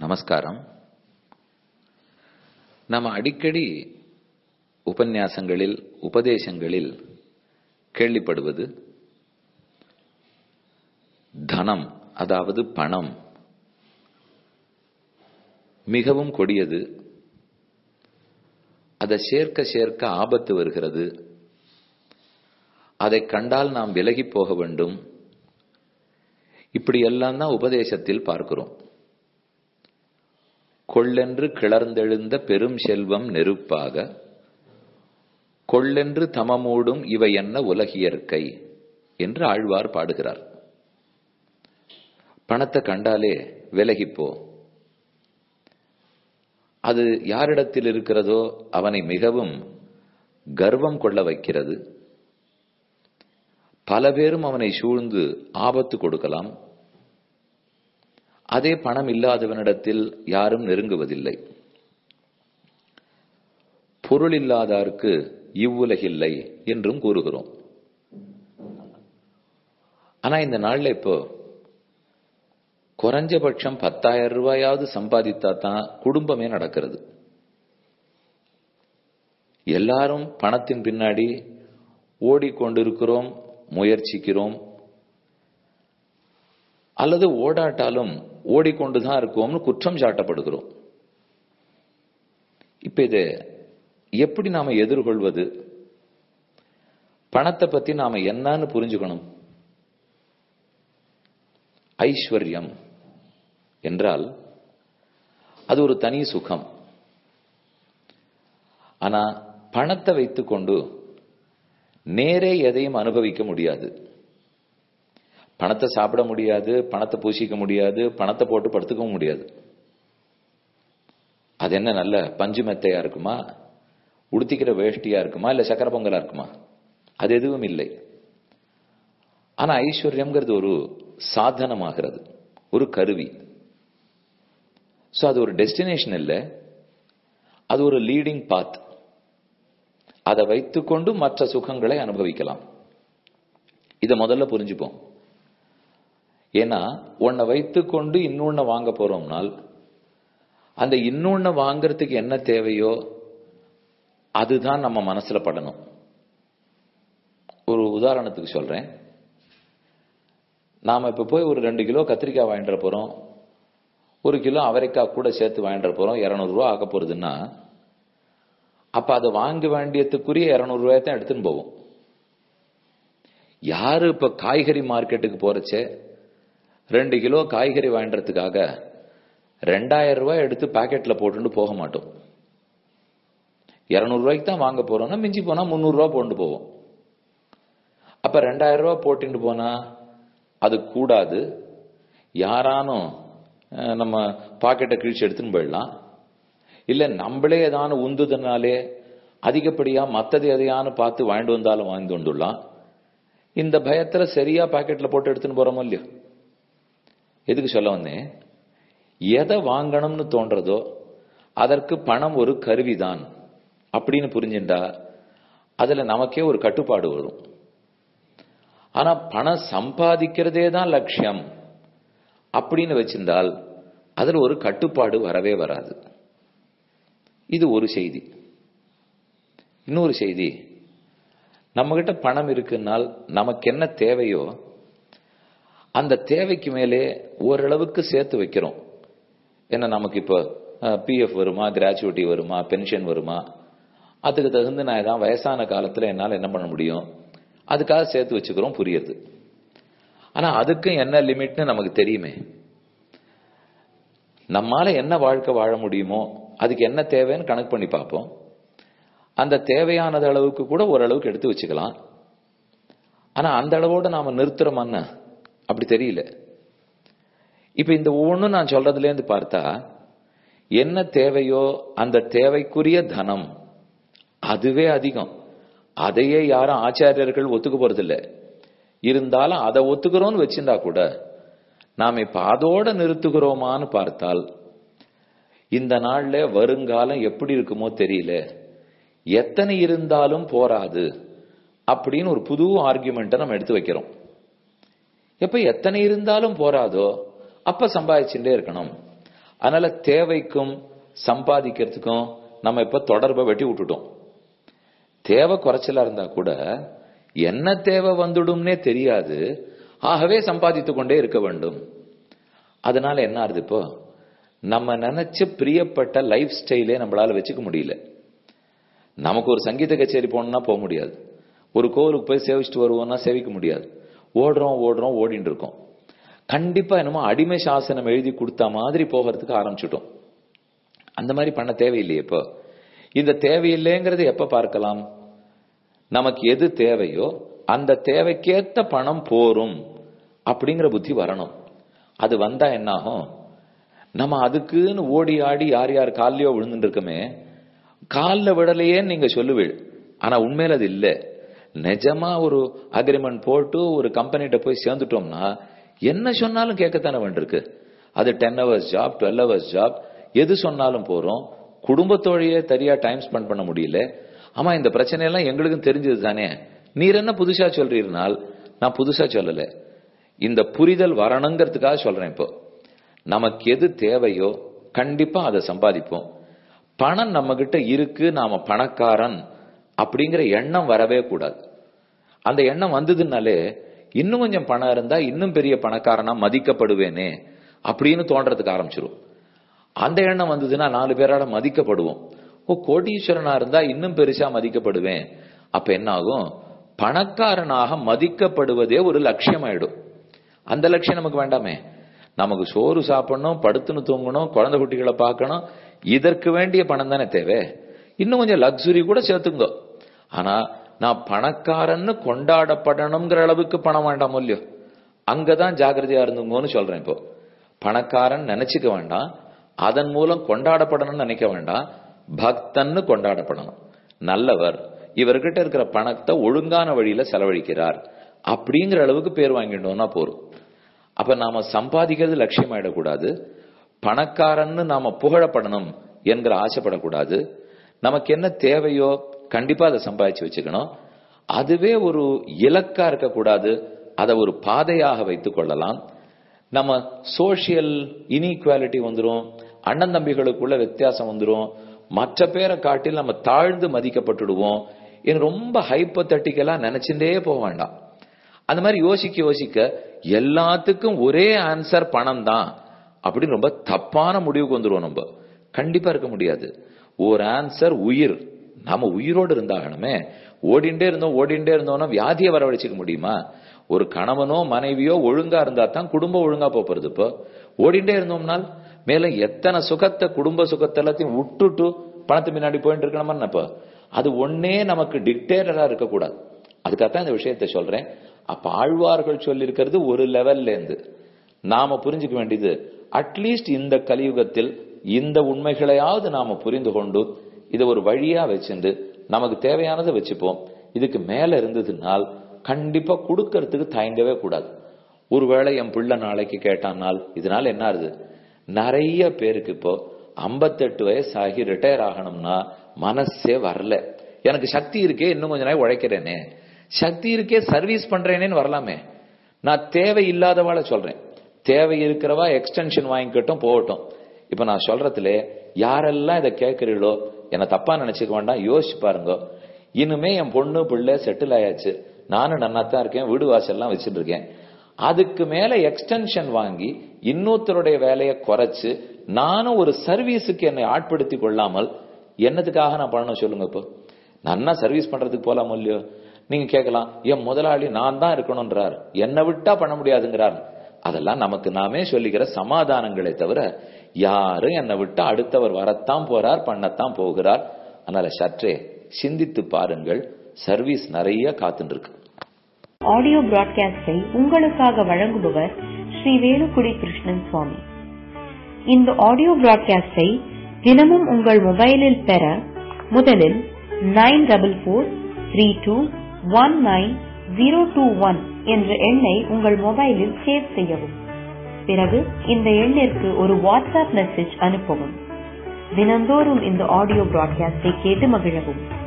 நமஸ்காரம் நம்ம அடிக்கடி உபன்யாசங்களில் உபதேசங்களில் கேள்விப்படுவது தனம் அதாவது பணம் மிகவும் கொடியது அதை சேர்க்க சேர்க்க ஆபத்து வருகிறது அதை கண்டால் நாம் விலகி போக வேண்டும் இப்படி எல்லாம் தான் உபதேசத்தில் பார்க்கிறோம் கொள்ளென்று கிளர்ந்தெழுந்த பெரும் செல்வம் நெருப்பாக கொள்ளென்று தமமூடும் இவை என்ன உலகியற்கை என்று ஆழ்வார் பாடுகிறார் பணத்தை கண்டாலே விலகிப்போ அது யாரிடத்தில் இருக்கிறதோ அவனை மிகவும் கர்வம் கொள்ள வைக்கிறது பல பேரும் அவனை சூழ்ந்து ஆபத்து கொடுக்கலாம் அதே பணம் இல்லாதவனிடத்தில் யாரும் நெருங்குவதில்லை பொருள் இல்லாதாருக்கு இவ்வுலகில்லை என்றும் கூறுகிறோம் ஆனா இந்த நாள்ல இப்போ குறைஞ்சபட்சம் பத்தாயிரம் ரூபாயாவது சம்பாதித்தா தான் குடும்பமே நடக்கிறது எல்லாரும் பணத்தின் பின்னாடி ஓடிக்கொண்டிருக்கிறோம் முயற்சிக்கிறோம் அல்லது ஓடாட்டாலும் ஓடிக்கொண்டுதான் இருக்கோம்னு குற்றம் சாட்டப்படுகிறோம் இப்ப இதை எப்படி நாம எதிர்கொள்வது பணத்தை பத்தி நாம என்னன்னு புரிஞ்சுக்கணும் ஐஸ்வர்யம் என்றால் அது ஒரு தனி சுகம் ஆனா பணத்தை வைத்துக்கொண்டு நேரே எதையும் அனுபவிக்க முடியாது பணத்தை சாப்பிட முடியாது பணத்தை பூசிக்க முடியாது பணத்தை போட்டு படுத்துக்கவும் முடியாது அது என்ன நல்ல பஞ்சு மெத்தையா இருக்குமா உடுத்திக்கிற வேஷ்டியா இருக்குமா இல்ல சக்கர பொங்கலா இருக்குமா அது எதுவும் இல்லை ஆனா ஐஸ்வர்யம்ங்கிறது ஒரு சாதனமாகிறது ஒரு கருவி ஸோ அது ஒரு டெஸ்டினேஷன் இல்லை அது ஒரு லீடிங் பாத் அதை வைத்துக்கொண்டு மற்ற சுகங்களை அனுபவிக்கலாம் இதை முதல்ல புரிஞ்சுப்போம் ஏன்னா உன்னை வைத்துக்கொண்டு இன்னொன்னு வாங்க போறோம்னால் அந்த இன்னொன்னு வாங்கறதுக்கு என்ன தேவையோ அதுதான் நம்ம மனசுல படணும் ஒரு உதாரணத்துக்கு சொல்றேன் நாம இப்ப போய் ஒரு ரெண்டு கிலோ கத்திரிக்காய் வாங்கிட்டு போறோம் ஒரு கிலோ அவரைக்காய் கூட சேர்த்து வாங்கிட்டு போறோம் இருநூறு ரூபா ஆக போறதுன்னா அப்ப அதை வாங்க வேண்டியதுக்குரிய இருநூறு ரூபாய் தான் எடுத்துன்னு போவோம் யாரு இப்ப காய்கறி மார்க்கெட்டுக்கு போறச்சே ரெண்டு கிலோ காய்கறி வாங்குறதுக்காக ரெண்டாயிரம் ரூபாய் எடுத்து பாக்கெட்ல போட்டுட்டு போக மாட்டோம் இருநூறு ரூபாய்க்கு தான் வாங்க போறோம்னா மிஞ்சி போனா முந்நூறு ரூபாய் போட்டு போவோம் அப்ப ரெண்டாயிரம் ரூபாய் போட்டுட்டு போனா அது கூடாது யாரானும் நம்ம பாக்கெட்டை கிழிச்சு எடுத்துன்னு போயிடலாம் இல்ல நம்மளே ஏதான உந்துதனாலே அதிகப்படியா மத்தது எதையானு பார்த்து வாங்கிட்டு வந்தாலும் வாங்கி வந்துடலாம் இந்த பயத்துல சரியா பாக்கெட்ல போட்டு எடுத்துன்னு போறோமோ இல்லையோ எதுக்கு சொல்ல வந்தேன் எதை வாங்கணும்னு தோன்றதோ அதற்கு பணம் ஒரு கருவிதான் அப்படின்னு புரிஞ்சுட்டா அதுல நமக்கே ஒரு கட்டுப்பாடு வரும் ஆனா பணம் சம்பாதிக்கிறதே தான் லட்சியம் அப்படின்னு வச்சிருந்தால் அதுல ஒரு கட்டுப்பாடு வரவே வராது இது ஒரு செய்தி இன்னொரு செய்தி நம்ம கிட்ட பணம் இருக்குன்னால் நமக்கு என்ன தேவையோ அந்த தேவைக்கு மேலே ஓரளவுக்கு சேர்த்து வைக்கிறோம் ஏன்னா நமக்கு இப்போ பிஎஃப் வருமா கிராச்சுவிட்டி வருமா பென்ஷன் வருமா அதுக்கு தகுந்து நான் ஏதாவது வயசான காலத்தில் என்னால் என்ன பண்ண முடியும் அதுக்காக சேர்த்து வச்சுக்கிறோம் புரியுது ஆனா அதுக்கும் என்ன லிமிட்னு நமக்கு தெரியுமே நம்மால என்ன வாழ்க்கை வாழ முடியுமோ அதுக்கு என்ன தேவைன்னு கணக்கு பண்ணி பார்ப்போம் அந்த தேவையானது அளவுக்கு கூட ஓரளவுக்கு எடுத்து வச்சுக்கலாம் ஆனா அந்த அளவோட நாம நிறுத்துறோமான்னு அப்படி தெரியல இப்ப இந்த ஒவ்வொன்றும் நான் சொல்றதுல இருந்து பார்த்தா என்ன தேவையோ அந்த தேவைக்குரிய தனம் அதுவே அதிகம் அதையே யாரும் ஆச்சாரியர்கள் ஒத்துக்க போறதில்ல இருந்தாலும் அதை ஒத்துக்கிறோம்னு வச்சிருந்தா கூட நாம் இப்ப அதோட நிறுத்துகிறோமான்னு பார்த்தால் இந்த நாள்ல வருங்காலம் எப்படி இருக்குமோ தெரியல எத்தனை இருந்தாலும் போராது அப்படின்னு ஒரு புது ஆர்குமெண்ட்டை நம்ம எடுத்து வைக்கிறோம் எப்ப எத்தனை இருந்தாலும் போராதோ அப்ப சம்பாதிச்சுட்டே இருக்கணும் அதனால தேவைக்கும் சம்பாதிக்கிறதுக்கும் நம்ம இப்ப தொடர்பை வெட்டி விட்டுட்டோம் தேவை குறைச்சலா இருந்தா கூட என்ன தேவை வந்துடும்னே தெரியாது ஆகவே சம்பாதித்து கொண்டே இருக்க வேண்டும் அதனால என்ன ஆகுது இப்போ நம்ம நினைச்ச பிரியப்பட்ட லைஃப் ஸ்டைலே நம்மளால வச்சுக்க முடியல நமக்கு ஒரு சங்கீத கச்சேரி போகணும்னா போக முடியாது ஒரு கோவிலுக்கு போய் சேவிச்சுட்டு வருவோம்னா சேவிக்க முடியாது ஓடுறோம் ஓடுறோம் ஓடிட்டு இருக்கோம் கண்டிப்பா என்னமோ அடிமை சாசனம் எழுதி கொடுத்த மாதிரி போகிறதுக்கு ஆரம்பிச்சுட்டோம் அந்த மாதிரி பண்ண தேவையில்லையே இப்போ இந்த தேவையில்லைங்கிறது எப்ப பார்க்கலாம் நமக்கு எது தேவையோ அந்த தேவைக்கேத்த பணம் போரும் அப்படிங்கிற புத்தி வரணும் அது வந்தா என்ன ஆகும் நம்ம அதுக்குன்னு ஓடி ஆடி யார் யார் கால்லயோ விழுந்துட்டு இருக்கமே காலில் விடலையேன்னு நீங்க சொல்லுவீள் ஆனா உண்மையில அது இல்லை நிஜமா ஒரு அக்ரிமெண்ட் போட்டு ஒரு கம்பெனிகிட்ட போய் சேர்ந்துட்டோம்னா என்ன சொன்னாலும் கேட்கத்தானே வேண்டியிருக்கு அது ten hours job twelve hours job எது சொன்னாலும் போறோம் குடும்பத்தோடையே சரியா டைம் ஸ்பெண்ட் பண்ண முடியல ஆமா இந்த பிரச்சனையெல்லாம் எங்களுக்கும் தெரிஞ்சது தானே நீர் என்ன புதுசா சொல்றீர்னால் நான் புதுசா சொல்லல இந்த புரிதல் வரணுங்கிறதுக்காக சொல்றேன் இப்போ நமக்கு எது தேவையோ கண்டிப்பா அதை சம்பாதிப்போம் பணம் நம்ம கிட்ட இருக்கு நாம பணக்காரன் அப்படிங்கிற எண்ணம் வரவே கூடாது அந்த எண்ணம் வந்ததுனாலே இன்னும் கொஞ்சம் பணம் இருந்தா இன்னும் பெரிய பணக்காரனா மதிக்கப்படுவேனே அப்படின்னு தோன்றதுக்கு ஆரம்பிச்சிரும் அந்த எண்ணம் வந்ததுன்னா நாலு பேரால மதிக்கப்படுவோம் ஓ கோடீஸ்வரனா இருந்தா இன்னும் பெருசா மதிக்கப்படுவேன் அப்ப என்ன ஆகும் பணக்காரனாக மதிக்கப்படுவதே ஒரு லட்சியம் ஆயிடும் அந்த லட்சியம் நமக்கு வேண்டாமே நமக்கு சோறு சாப்பிடணும் படுத்துன்னு தூங்கணும் குழந்தை குட்டிகளை பார்க்கணும் இதற்கு வேண்டிய பணம் தானே தேவை இன்னும் கொஞ்சம் லக்ஸுரி கூட சேர்த்துங்க ஆனா நான் பணக்காரன்னு கொண்டாடப்படணுங்கிற அளவுக்கு பணம் வேண்டாம் இல்லையோ அங்கதான் ஜாகிரதையா இருந்துங்கன்னு சொல்றேன் இப்போ பணக்காரன் நினைச்சுக்க வேண்டாம் அதன் மூலம் கொண்டாடப்படணும்னு நினைக்க வேண்டாம் பக்தன்னு கொண்டாடப்படணும் நல்லவர் இவர்கிட்ட இருக்கிற பணத்தை ஒழுங்கான வழியில செலவழிக்கிறார் அப்படிங்கிற அளவுக்கு பேர் வாங்கிட்டோம்னா போறோம் அப்ப நாம சம்பாதிக்கிறது லட்சியம் ஆயிடக்கூடாது பணக்காரன்னு நாம புகழப்படணும் என்கிற ஆசைப்படக்கூடாது நமக்கு என்ன தேவையோ கண்டிப்பா அதை சம்பாதிச்சு வச்சுக்கணும் அதுவே ஒரு இலக்கா இருக்கக்கூடாது அதை ஒரு பாதையாக வைத்துக் கொள்ளலாம் நம்ம சோசியல் இனீக்வாலிட்டி வந்துரும் அண்ணன் தம்பிகளுக்குள்ள வித்தியாசம் வந்துரும் மற்ற பேரை காட்டில் நம்ம தாழ்ந்து மதிக்கப்பட்டுடுவோம் எனக்கு ரொம்ப ஹைப்பத்தட்டிக்கலா நினைச்சுட்டே போக வேண்டாம் அந்த மாதிரி யோசிக்க யோசிக்க எல்லாத்துக்கும் ஒரே ஆன்சர் பணம் தான் அப்படின்னு ரொம்ப தப்பான முடிவுக்கு வந்துருவோம் நம்ம கண்டிப்பா இருக்க முடியாது ஒரு ஆன்சர் உயிர் நாம உயிரோடு இருந்தாகணுமே ஓடிண்டே இருந்தோம் ஓடிண்டே இருந்தோம்னா வியாதியை வரவழைச்சிக்க முடியுமா ஒரு கணவனோ மனைவியோ ஒழுங்கா இருந்தா தான் குடும்பம் ஒழுங்கா போறது இப்போ ஓடிண்டே இருந்தோம்னால் மேலும் எத்தனை சுகத்தை குடும்ப சுகத்தை எல்லாத்தையும் விட்டுட்டு பணத்து முன்னாடி போயிட்டு இருக்கணுமா இப்போ அது ஒன்னே நமக்கு டிக்டேட்டரா இருக்கக்கூடாது அதுக்காகத்தான் இந்த விஷயத்த சொல்றேன் அப்ப ஆழ்வார்கள் சொல்லியிருக்கிறது ஒரு லெவல்ல இருந்து நாம புரிஞ்சுக்க வேண்டியது அட்லீஸ்ட் இந்த கலியுகத்தில் இந்த உண்மைகளையாவது நாம புரிந்து கொண்டு இதை ஒரு வழியா வச்சுண்டு நமக்கு தேவையானதை வச்சுப்போம் இதுக்கு மேல இருந்ததுனால் கண்டிப்பா கொடுக்கறதுக்கு தயங்கவே கூடாது ஒருவேளை என் பிள்ளை நாளைக்கு கேட்டானால் இதனால என்ன ஆகுது நிறைய பேருக்கு இப்போ ஐம்பத்தெட்டு வயசு ஆகி ரிட்டையர் ஆகணும்னா மனசே வரல எனக்கு சக்தி இருக்கே இன்னும் கொஞ்ச நாள் உழைக்கிறேனே சக்தி இருக்கே சர்வீஸ் பண்றேனேன்னு வரலாமே நான் தேவை இல்லாதவாள சொல்றேன் தேவை இருக்கிறவா எக்ஸ்டென்ஷன் வாங்கிக்கட்டும் போகட்டும் இப்ப நான் சொல்றதுல யாரெல்லாம் இதை கேட்கிறீங்களோ என்னை தப்பா நினைச்சுக்க வேண்டாம் யோசிச்சு பாருங்க இனிமே என் பொண்ணு பிள்ளை செட்டில் ஆயாச்சு நானும் நன்னா தான் இருக்கேன் வீடு வாசல்லாம் வச்சுட்டு இருக்கேன் அதுக்கு மேல எக்ஸ்டென்ஷன் வாங்கி இன்னொருத்தருடைய வேலையை குறைச்சு நானும் ஒரு சர்வீஸுக்கு என்னை ஆட்படுத்தி கொள்ளாமல் என்னத்துக்காக நான் பண்ணணும் சொல்லுங்க இப்போ நன்னா சர்வீஸ் பண்றதுக்கு போலாம் இல்லையோ நீங்க கேட்கலாம் என் முதலாளி நான் தான் இருக்கணும்ன்றார் என்னை விட்டா பண்ண முடியாதுங்கிறார் அதெல்லாம் நமக்கு நாமே சொல்லிக்கிற சமாதானங்களை தவிர யாரும் என்னை விட்டு அடுத்தவர் வரத்தான் போறார் பண்ணத்தான் போகிறார் அதனால சற்றே சிந்தித்து பாருங்கள் சர்வீஸ் நிறைய காத்துட்டு இருக்கு ஆடியோ பிராட்காஸ்டை உங்களுக்காக வழங்குபவர் ஸ்ரீ வேலுக்குடி கிருஷ்ணன் சுவாமி இந்த ஆடியோ பிராட்காஸ்டை தினமும் உங்கள் மொபைலில் பெற முதலில் nine double four three two one nine zero two one என்ற எண்ணை உங்கள் மொபைலில் சேவ் செய்யவும் பிறகு இந்த எண்ணிற்கு ஒரு வாட்ஸ்அப் மெசேஜ் அனுப்பவும் தினந்தோறும் இந்த ஆடியோ பிராட்காஸ்டை கேட்டு மகிழவும்